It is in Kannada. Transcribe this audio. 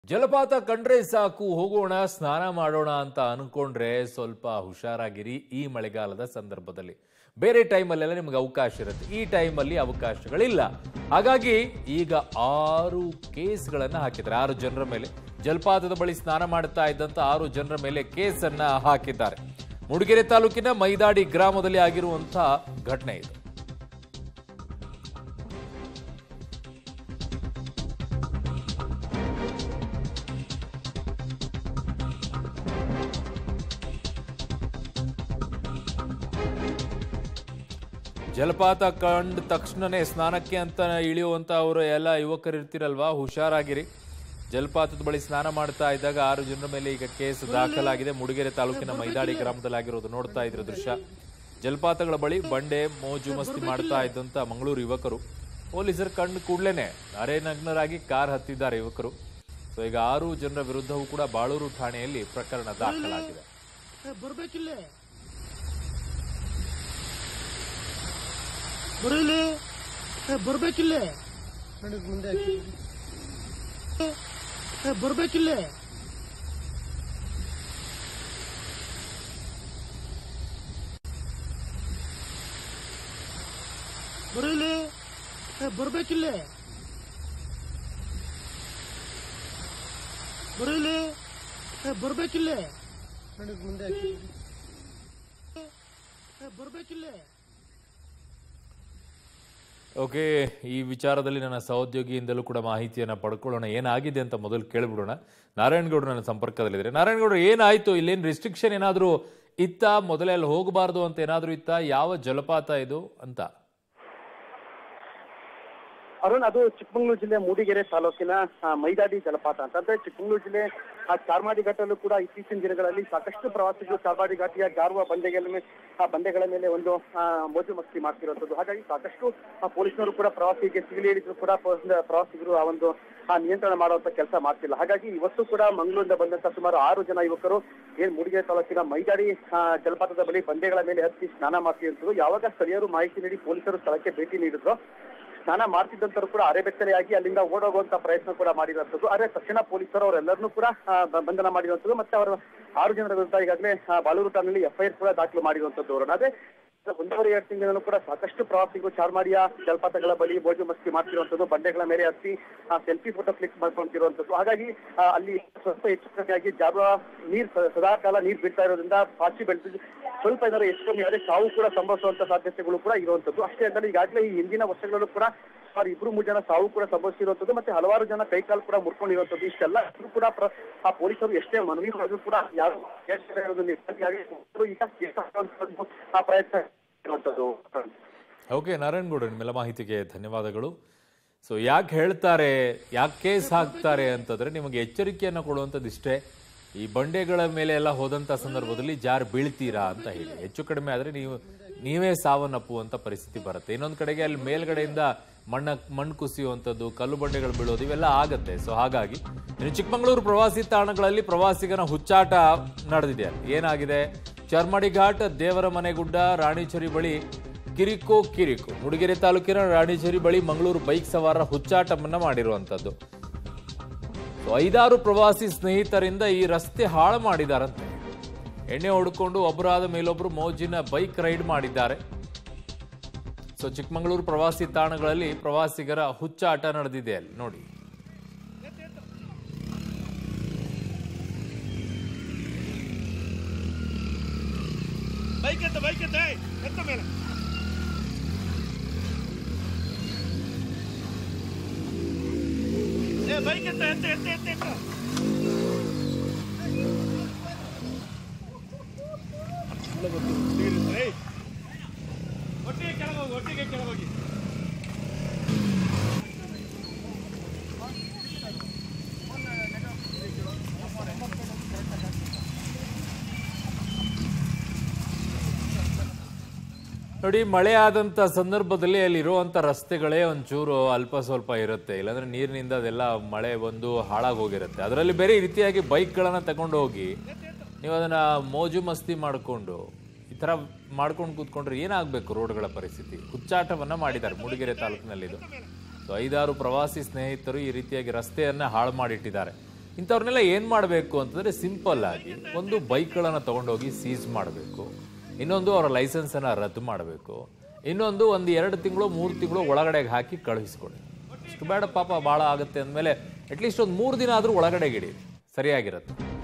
ಜಲಪಾತ ಕಂಡ್ರೆ ಸಾಕು ಹೋಗೋಣ ಸ್ನಾನ ಮಾಡೋಣ ಅಂತ ಅನ್ಕೊಂಡ್ರೆ ಸ್ವಲ್ಪ ಹುಷಾರಾಗಿರಿ ಈ ಮಳೆಗಾಲದ ಸಂದರ್ಭದಲ್ಲಿ ಬೇರೆ ಟೈಮಲ್ಲೆಲ್ಲ ನಿಮ್ಗೆ ಅವಕಾಶ ಇರುತ್ತೆ ಈ ಟೈಮಲ್ಲಿ ಅವಕಾಶಗಳಿಲ್ಲ ಹಾಗಾಗಿ ಈಗ ಆರು ಕೇಸ್ಗಳನ್ನ ಹಾಕಿದ್ದಾರೆ ಆರು ಜನರ ಮೇಲೆ ಜಲಪಾತದ ಬಳಿ ಸ್ನಾನ ಮಾಡ್ತಾ ಇದ್ದಂತ ಆರು ಜನರ ಮೇಲೆ ಕೇಸನ್ನ ಹಾಕಿದ್ದಾರೆ ಮೂಡಿಗೆರೆ ತಾಲೂಕಿನ ಮೈದಾಡಿ ಗ್ರಾಮದಲ್ಲಿ ಆಗಿರುವಂತಹ ಘಟನೆ ಇದು ಜಲಪಾತ ಕಂಡ ತಕ್ಷಣನೇ ಸ್ನಾನಕ್ಕೆ ಅಂತ ಇಳಿಯುವಂತ ಅವರು ಎಲ್ಲ ಯುವಕರು ಇರ್ತಿರಲ್ವಾ ಹುಷಾರಾಗಿರಿ ಜಲಪಾತದ ಬಳಿ ಸ್ನಾನ ಮಾಡ್ತಾ ಇದ್ದಾಗ ಆರು ಜನರ ಮೇಲೆ ಈಗ ಕೇಸ್ ದಾಖಲಾಗಿದೆ ಮೂಡಿಗೆರೆ ತಾಲೂಕಿನ ಮೈದಾಡಿ ಗ್ರಾಮದಲ್ಲಿ ಆಗಿರೋದು ನೋಡ್ತಾ ಇದ್ರ ದೃಶ್ಯ ಜಲಪಾತಗಳ ಬಳಿ ಬಂಡೆ ಮೋಜು ಮಸ್ತಿ ಮಾಡ್ತಾ ಇದ್ದಂತ ಮಂಗಳೂರು ಯುವಕರು ಪೊಲೀಸರು ಕಂಡು ಕೂಡ್ಲೇನೆ ಅರೆ ನಗ್ನರಾಗಿ ಕಾರ್ ಹತ್ತಿದ್ದಾರೆ ಯುವಕರು ಸೊ ಈಗ ಆರು ಜನರ ವಿರುದ್ಧವೂ ಕೂಡ ಬಾಳೂರು ಠಾಣೆಯಲ್ಲಿ ಪ್ರಕರಣ ದಾಖಲಾಗಿದೆ ಏ, ಬರ್ಬೇಕಿಲ್ಲೇ ಬರೀಲಿ ಏ, ಬರ್ಬೇಕಿಲ್ಲೇ ನನಗ್ ಮುಂದೆ ಹಾಕಿ. ಏ, ಏ, ಬರ್ಬೇಕಿಲ್ಲೇ ಬರೀಲಿ ಏ, ಬರ್ಬೇಕಿಲ್ಲೇ ಬರೀಲಿ ಏ, ಬರ್ಬೇಕಿಲ್ಲೇ ನನಗ್ ಮುಂದೆ ಹಾಕಿ. ಏ, ಬರ್ಬೇಕಿಲ್ಲೇ ಓಕೆ ಈ ವಿಚಾರದಲ್ಲಿ ನನ್ನ ಸಹೋದ್ಯೋಗಿಯಿಂದಲೂ ಕೂಡ ಮಾಹಿತಿಯನ್ನ ಪಡ್ಕೊಳ್ಳೋಣ ಏನಾಗಿದೆ ಅಂತ ಮೊದಲು ಕೇಳ್ಬಿಡೋಣ ನಾರಾಯಣಗೌಡರು ನನ್ನ ಸಂಪರ್ಕದಲ್ಲಿದ್ದಾರೆ ನಾರಾಯಣಗೌಡರು ಏನಾಯ್ತು ಇಲ್ಲೇನು ರಿಸ್ಟ್ರಿಕ್ಷನ್ ಏನಾದರೂ ಇತ್ತ ಮೊದಲೇ ಅಲ್ಲಿ ಹೋಗಬಾರ್ದು ಅಂತ ಏನಾದರೂ ಇತ್ತ ಯಾವ ಜಲಪಾತ ಇದು ಅಂತ ಅರುಣ್ ಅದು ಚಿಕ್ಕಮಗಳೂರು ಜಿಲ್ಲೆ ಮೂಡಿಗೆರೆ ತಾಲೂಕಿನ ಆ, ಮೈದಾಡಿ ಜಲಪಾತ ಅಂತ ಅಂದ್ರೆ ಚಿಕ್ಕಮಗಳೂರು ಜಿಲ್ಲೆ ಆ ಚಾರ್ಮಾಡಿ ಘಾಟಲ್ಲೂ ಕೂಡ ಇತ್ತೀಚಿನ ದಿನಗಳಲ್ಲಿ ಸಾಕಷ್ಟು ಪ್ರವಾಸಿಗರು ಚಾರ್ಮಾಡಿ ಘಾಟಿಯ ಜಾರುವ ಬಂಡೆಗಳ ಮೇಲೆ ಆ ಬಂಡೆಗಳ ಮೇಲೆ ಒಂದು ಆ, ಮೋಜು ಮಸ್ತಿ ಮಾಡ್ತಿರುವಂತದ್ದು ಹಾಗಾಗಿ ಸಾಕಷ್ಟು ಆ, ಪೊಲೀಸರು ಕೂಡ ಪ್ರವಾಸಿಗೆ ಸಿಗಲಿ ಹಿಡಿದ್ರು ಕೂಡ ಪ- ಪ್ರವಾಸಿಗರು ಆ ಒಂದು ಆ ನಿಯಂತ್ರಣ ಮಾಡುವಂತ ಕೆಲಸ ಮಾಡ್ತಿಲ್ಲ ಹಾಗಾಗಿ ಇವತ್ತು ಕೂಡ ಮಂಗಳೂರಿಂದ ಬಂದಂತ ಸುಮಾರು ಆರು ಜನ ಯುವಕರು ಏನ್ ಮೂಡಿಗೆರೆ ತಾಲೂಕಿನ ಮೈದಾಡಿ ಆ, ಜಲಪಾತದ ಬಳಿ ಬಂಡೆಗಳ ಮೇಲೆ ಹತ್ತಿ ಸ್ನಾನ ಮಾಡ್ತಿರುವಂತದ್ದು ಯಾವಾಗ ಸ್ಥಳೀಯರು ಮಾಹಿತಿ ನೀಡಿ ಪೊಲೀಸರು ಸ್ಥಳಕ್ಕೆ ಭೇಟಿ ನೀಡಿದ್ರು ಸ್ನಾನ ಮಾಡ್ತಿದ್ದಂತರು ಕೂಡ ಅರೆಬೆತ್ತಲೆಯಾಗಿ ಅಲ್ಲಿಂದ ಓಡೋಗುವಂತ ಪ್ರಯತ್ನ ಕೂಡ ಮಾಡಿರುವಂತದ್ದು ಆದ್ರೆ ತಕ್ಷಣ ಪೊಲೀಸರು ಅವರೆಲ್ಲರನ್ನೂ ಕೂಡ ಆ, ಬ- ಬಂಧನ ಮಾಡಿರುವಂತದ್ದು ಮತ್ತೆ ಅವರ ಆರು ಜನರ ವಿರುದ್ಧ ಈಗಾಗಲೇ ಆ, ಬಾಳೂರು ಠಾಣೆಯಲ್ಲಿ ಎಫ್ಐಆರ್ ಕೂಡ ದಾಖಲು ಮಾಡಿರುವಂತದ್ದು ಅವರನ್ನ ಅದೇ ಒಂದೂವರೆ ಎರಡು ತಿಂಗಳಿಂದಲೂ ಕೂಡ ಸಾಕಷ್ಟು ಪ್ರವಾಸಿಗರು ಚಾರ್ಮಾಡಿಯ ಜಲಪಾತಗಳ ಬಳಿ ಮೋಜು ಮಸ್ತಿ ಮಾಡ್ತಿರುವಂತದ್ದು ಬಂಡೆಗಳ ಮೇಲೆ ಹತ್ತಿ ಸೆಲ್ಫಿ ಫೋಟೋ ಕ್ಲಿಕ್ ಮಾಡ್ಕೊಂತಿರುವಂತದ್ದು ಹಾಗಾಗಿ ಆ, ಅಲ್ಲಿ ಸ್ವಲ್ಪ ಹೆಚ್ಚು ಕಡಿಮೆಯಾಗಿ ಜಾರುವ ನೀರ್ ಸ- ಸದಾ ಕಾಲ ನೀರ್ ಬಿಡ್ತಾ ಇರೋದ್ರಿಂದ ಪಾಚಿ ಬೆಳೆದು ಸ್ವಲ್ಪ ಏನಾದ್ರು ಹೆಚ್ಚು ಕಮ್ಮಿ ಆದ್ರೆ ಸಾವು ಕೂಡ ಸಂಭವಿಸುವಂತ ಸಾಧ್ಯತೆಗಳು ಕೂಡ ಇರುವಂತದ್ದು ಅಷ್ಟೇ ಅಲ್ಲದೆ ಈಗಾಗಲೇ ಈ ಹಿಂದಿನ ವರ್ಷಗಳಲ್ಲೂ ಕೂಡ ಸುಮಾರು ಇಬ್ರು ಮೂರು ಜನ ಸಾವು ಕೂಡ ಸಂಭವಿಸಿರುವಂತದ್ದು ಮತ್ತೆ ಹಲವಾರು ಜನ ಕೈಕಾಲು ಕೂಡ ಮುರ್ಕೊಂಡಿರುವಂತದ್ದು ಇಷ್ಟೆಲ್ಲ ಇದ್ರೂ ಕೂಡ ಪ್ರ- ಆ ಪೊಲೀಸರು ಎಷ್ಟೇ ಮನವಿ ಮಾಡಿದ್ರು ಕೂಡ ಯಾರು ಕೇಳ್ತಾ ಇರೋದು ನಿರ್ಧಾರಿಯಾಗಿ ಒಬ್ರು ಈಗ ಕೇಸ್ ಹಾಕುವಂತದ್ದು ಆ ಪ್ರಯತ್ನ ಇರುವಂತದ್ದು ಓಕೆ ನಾರಾಯಣಗೌಡ ನಿಮ್ಮೆಲ್ಲ ಮಾಹಿತಿಗೆ ಧನ್ಯವಾದಗಳು ಸೊ ಯಾಕೆ ಹೇಳ್ತಾರೆ ಯಾಕೆ ಕೇಸ್ ಹಾಕ್ತಾರೆ ಅಂತಂದ್ರೆ ನಿಮಗೆ ಎಚ್ಚರಿಕೆಯನ್ನು ಕೊಡುವಂಥದ್ದು ಇಷ್ಟೇ ಈ ಬಂಡೆಗಳ ಮೇಲೆ ಎಲ್ಲ ಹೋದಂಥ ಸಂದರ್ಭದಲ್ಲಿ ಜಾರ್ ಬೀಳ್ತೀರಾ ಅಂತ ಹೇಳಿ ಹೆಚ್ಚು ಕಡಿಮೆ ಆದರೆ ನೀವು ನೀವೇ ಸಾವನ್ನಪ್ಪುವಂಥ ಪರಿಸ್ಥಿತಿ ಬರುತ್ತೆ ಇನ್ನೊಂದು ಕಡೆಗೆ ಅಲ್ಲಿ ಮೇಲ್ಗಡೆಯಿಂದ ಮಣ್ಣ ಮಣ್ಣು ಕುಸಿಯುವಂಥದ್ದು ಕಲ್ಲು ಬಂಡೆಗಳು ಬೀಳೋದು ಇವೆಲ್ಲ ಆಗತ್ತೆ ಸೊ ಹಾಗಾಗಿ ಇನ್ನು ಚಿಕ್ಕಮಗಳೂರು ಪ್ರವಾಸಿ ತಾಣಗಳಲ್ಲಿ ಪ್ರವಾಸಿಗನ ಹುಚ್ಚಾಟ ನಡೆದಿದೆ ಅಲ್ಲಿ. ಏನಾಗಿದೆ ಚರ್ಮಡಿ ಘಾಟ್ ದೇವರ ಮನೆಗುಡ್ಡ ರಾಣಿಚರಿ ಬಳಿ ಕಿರಿಕೋ ಕಿರಿಕು ಮೂಡಿಗೆರೆ ತಾಲೂಕಿನ ರಾಣಿಚೇರಿ ಬಳಿ ಮಂಗಳೂರು ಬೈಕ್ ಸವಾರರ ಹುಚ್ಚಾಟವನ್ನ ಮಾಡಿರುವಂತದ್ದು ಸೊ ಐದಾರು ಪ್ರವಾಸಿ ಸ್ನೇಹಿತರಿಂದ ಈ ರಸ್ತೆ ಹಾಳು ಮಾಡಿದಾರಂತೆ ಎಣ್ಣೆ ಹೊಡ್ಕೊಂಡು ಒಬ್ಬರಾದ ಮೇಲೊಬ್ರು ಮೋಜಿನ ಬೈಕ್ ರೈಡ್ ಮಾಡಿದ್ದಾರೆ ಸೊ ಚಿಕ್ಕಮಗಳೂರು ಪ್ರವಾಸಿ ತಾಣಗಳಲ್ಲಿ ಪ್ರವಾಸಿಗರ ಹುಚ್ಚಾಟ ನಡೆದಿದೆ ಅಲ್ಲಿ ನೋಡಿ ಬೈಕ್ ಎತ್ತ ಬೈಕ್ ಎತ್ತ ಏಯ್, ಎತ್ತ ಮೇಲೆ ಏ ಬೈಕ್ ಎತ್ತ ಎತ್ತ ಎತ್ತ ಎತ್ತ ಎತ್ತ ಇಲ್ಲ ಗೊತ್ತು, ನೀರಿರುತ್ತೆ, ಏಯ್. ಒಟ್ಟಿಗೆ ಕೆಳಗೋಗಿ ಒಟ್ಟಿಗೆ ಕೆಳಗೋಗಿ ನೋಡಿ ಮಳೆ ಆದಂತ ಸಂದರ್ಭದಲ್ಲಿ ಅಲ್ಲಿ ಇರುವಂತ ರಸ್ತೆಗಳೇ ಒಂಚೂರು ಅಲ್ಪ ಸ್ವಲ್ಪ ಇರುತ್ತೆ ಇಲ್ಲಾಂದ್ರೆ ನೀರಿನಿಂದ ಅದೆಲ್ಲ ಮಳೆ ಬಂದು ಹಾಳಾಗೋಗಿರುತ್ತೆ ಅದರಲ್ಲಿ ಬೇರೆ ಈ ರೀತಿಯಾಗಿ ಬೈಕ್ಗಳನ್ನ ತಗೊಂಡು ಹೋಗಿ ನೀವು ಅದನ್ನ ಮೋಜು ಮಸ್ತಿ ಮಾಡಿಕೊಂಡು ಈ ತರ ಮಾಡ್ಕೊಂಡು ಕೂತ್ಕೊಂಡ್ರೆ ಏನಾಗಬೇಕು ರೋಡ್ಗಳ ಪರಿಸ್ಥಿತಿ ಹುಚ್ಚಾಟವನ್ನ ಮಾಡಿದ್ದಾರೆ ಮೂಡಿಗೆರೆ ತಾಲೂಕಿನಲ್ಲಿ ಇದು ಸೊ ಐದಾರು ಪ್ರವಾಸಿ ಸ್ನೇಹಿತರು ಈ ರೀತಿಯಾಗಿ ರಸ್ತೆಯನ್ನ ಹಾಳು ಮಾಡಿಟ್ಟಿದ್ದಾರೆ ಇಂಥವ್ರನ್ನೆಲ್ಲ ಏನು ಮಾಡಬೇಕು ಅಂತಂದರೆ ಸಿಂಪಲ್ ಆಗಿ ಒಂದು ಬೈಕ್ಗಳನ್ನು ತೊಗೊಂಡೋಗಿ ಸೀಸ್ ಮಾಡಬೇಕು ಇನ್ನೊಂದು ಅವರ ಲೈಸೆನ್ಸನ್ನು ರದ್ದು ಮಾಡಬೇಕು ಇನ್ನೊಂದು ಒಂದು ಎರಡು ತಿಂಗಳು ಮೂರು ತಿಂಗಳು ಒಳಗಡೆಗೆ ಹಾಕಿ ಕಳುಹಿಸ್ಕೊಡಿ ಇಷ್ಟು ಬೇಡ ಪಾಪ ಭಾಳ ಆಗುತ್ತೆ ಅಂದಮೇಲೆ ಅಟ್ಲೀಸ್ಟ್ ಒಂದು ಮೂರು ದಿನ ಆದರೂ ಒಳಗಡೆಗೆ ಇಡಿ ಸರಿಯಾಗಿರುತ್ತೆ